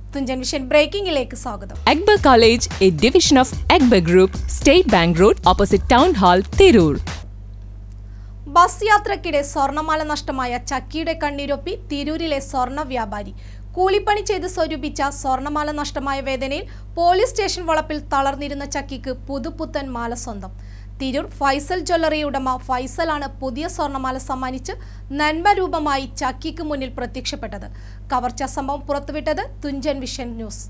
Thunchan vision ബ്രേക്കിംഗിലേക്ക് സ്വാഗതം Akbar College, a division of Akbar Group, State Bank Road, opposite Town Hall, Tirur. Bus യാത്രക്കിടെ സ്വർണമാല നഷ്ടമായ ചക്കിയുടെ കണ്ണീരൊപ്പി തിരൂരിലെ സ്വർണ്ണ വ്യാപാരി കൂലിപ്പണി ചെയ്ത് സ്വരൂപിച്ച സ്വർണമാല നഷ്ടമായ വേദനയിൽ പോലീസ് സ്റ്റേഷൻ വളപ്പിൽ തളർന്നിരുന്ന ചക്കിക്ക് പുതുപുത്തൻ മാല സ്വന്തം തിരൂർ ഫൈസൽ ജ്വല്ലറി ഉടമ ഫൈസലാണ് പുതിയ സ്വർണമാല സമ്മാനിച്ച് നന്മ രൂപമായി ചക്കിക്ക് മുന്നിൽ പ്രത്യക്ഷപ്പെട്ടത് കവർച്ചാ സംഭവം പുറത്തുവിട്ടത് തുഞ്ചൻ വിഷൻ ന്യൂസ്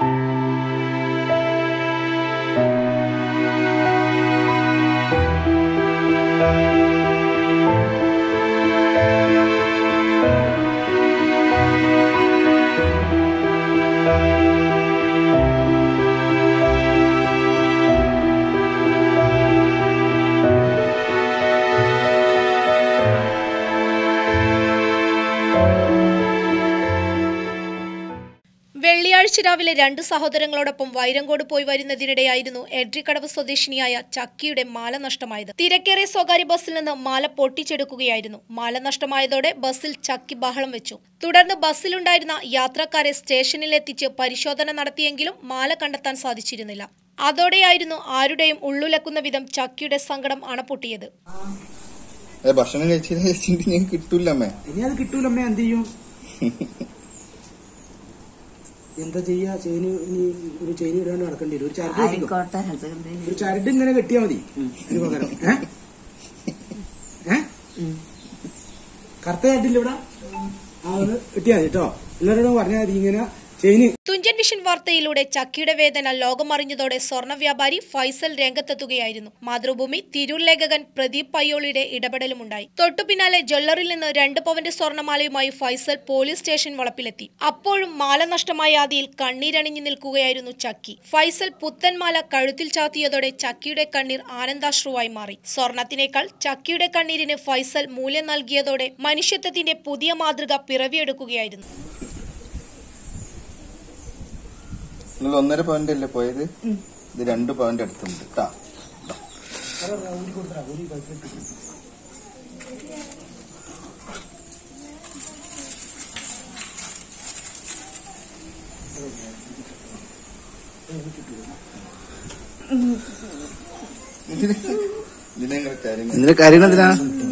വെള്ളിയാഴ്ച രാവിലെ രണ്ട് സഹോദരങ്ങളോടൊപ്പം വൈരങ്കോട് പോയി വരുന്നതിനിടെയായിരുന്നു എഡ്രിക്കടവ് സ്വദേശിനിയായ ചക്കിയുടെ മാല നഷ്ടമായത് തിരക്കേറിയ സ്വകാര്യ ബസ്സിൽ നിന്ന് മാല പൊട്ടിച്ചെടുക്കുകയായിരുന്നു മാല നഷ്ടമായതോടെ ബസ്സിൽ ചക്കി ബഹളം വെച്ചു തുടർന്ന് ബസ്സിലുണ്ടായിരുന്ന യാത്രക്കാരെ സ്റ്റേഷനിലെത്തിച്ച് പരിശോധന നടത്തിയെങ്കിലും മാല കണ്ടെത്താൻ സാധിച്ചിരുന്നില്ല അതോടെയായിരുന്നു ആരുടെയും ഉള്ളുലക്കുന്ന വിധം ചക്കിയുടെ സങ്കടം അണപ്പൊട്ടിയത് ഏ, ഭക്ഷണം കഴിച്ചിട്ട് കഴിച്ചിട്ട് ഞാൻ കിട്ടൂല അമ്മേ ഇനി അത് കിട്ടൂല അമ്മ എന്ത് ചെയ്യും എന്താ ചെയ്യാ ചെയിന് ഇനി ഒരു ചെയിൻ ഇടാണ്ട് നടക്കേണ്ടി വരും ഒരു ചരട് കെട്ടിക്കോ. ആയിക്കോട്ടെ ഹസ്ബൻഡ് ഒരു ചരട് ഇങ്ങനെ കെട്ടിയാ മതി അതിന് പകരം ഏ? ഏ? കറുത്ത ചരടില്ല ഇവിടെ ആ അത് കെട്ടിയാ മതി കേട്ടോ എല്ലാവരോടും പറഞ്ഞാൽ മതി ഇങ്ങനെ ചെയിന് തുഞ്ചൻ വിഷൻ വാർത്തയിലൂടെ ചക്കിയുടെ വേദന ലോകമറിഞ്ഞതോടെ സ്വർണ്ണ വ്യാപാരി ഫൈസൽ രംഗത്തെത്തുകയായിരുന്നു മാതൃഭൂമി തിരൂർ ലേഖകൻ പ്രദീപ് പയ്യോളിയുടെ ഇടപെടലുമുണ്ടായി തൊട്ടു പിന്നാലെ ജ്വല്ലറിൽ നിന്ന് രണ്ട് പവന്റെ സ്വർണ്ണമാലയുമായി ഫൈസൽ പോലീസ് സ്റ്റേഷൻ വളപ്പിലെത്തി അപ്പോഴും മാല നഷ്ടമായ ആദിയിൽ കണ്ണീരണിഞ്ഞു നിൽക്കുകയായിരുന്നു ചക്കി ഫൈസൽ പുത്തൻ മാല കഴുത്തിൽ ചാത്തിയതോടെ ചക്കിയുടെ കണ്ണീർ ആനന്ദാശ്രുവായി മാറി സ്വർണത്തിനേക്കാൾ ചക്കിയുടെ കണ്ണീരിന് ഫൈസൽ മൂല്യം നൽകിയതോടെ മനുഷ്യത്വത്തിന്റെ പുതിയ മാതൃക പിറവിയെടുക്കുകയായിരുന്നു നിങ്ങൾ ഒന്നര പവന്റെ അല്ലേ പോയത് ഇത് രണ്ട് പവന്റെ അടുത്തുണ്ട് കേട്ടാ ഇതിനെ കാര്യങ്ങൾ എന്തിനാ കാര്യം എന്തിനാ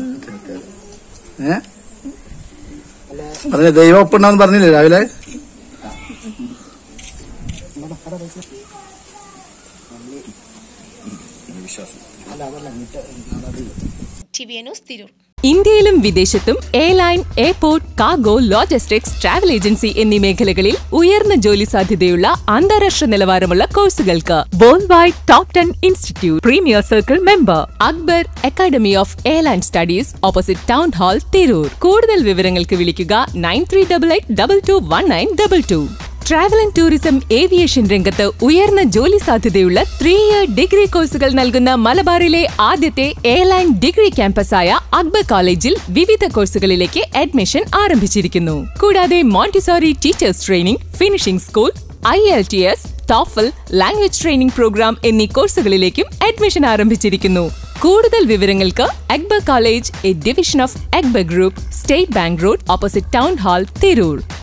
ഏ പറഞ്ഞ ദൈവം ഒപ്പുണ്ടാന്ന് പറഞ്ഞില്ലേ രാവിലെ വിശ്വാസം ടി വി ന്യൂസ് തിരൂർ ഇന്ത്യയിലും വിദേശത്തും airline airport cargo logistics travel agency എന്നീ മേഖലകളിൽ ഉയർന്ന ജോലി സാധ്യതയുള്ള അന്താരാഷ്ട്ര നിലവാരമുള്ള കോഴ്സുകൾക്ക് world wide top ten institute premier circle member Akbar academy of airline studies opposite town hall Tirur കൂടുതൽ വിവരങ്ങൾക്ക് വിളിക്കുക nine three double eight double two one nine double two travel and tourism aviation രംഗത്ത് ഉയർന്ന ജോലി സാധ്യതയുള്ള ത്രീ ഇയർ ഡിഗ്രി കോഴ്സുകൾ നൽകുന്ന മലബാറിലെ ആദ്യത്തെ എയർലൈൻ ഡിഗ്രി ക്യാമ്പസായ അക്ബർ കോളേജിൽ വിവിധ കോഴ്സുകളിലേക്ക് അഡ്മിഷൻ ആരംഭിച്ചിരിക്കുന്നു കൂടാതെ Montessori teachers training finishing school I L T S TOEFL language training program എന്നീ കോഴ്സുകളിലേക്കും അഡ്മിഷൻ ആരംഭിച്ചിരിക്കുന്നു കൂടുതൽ വിവരങ്ങൾക്ക് Akbar college a division of Akbar group state bank road opposite town hall Tirur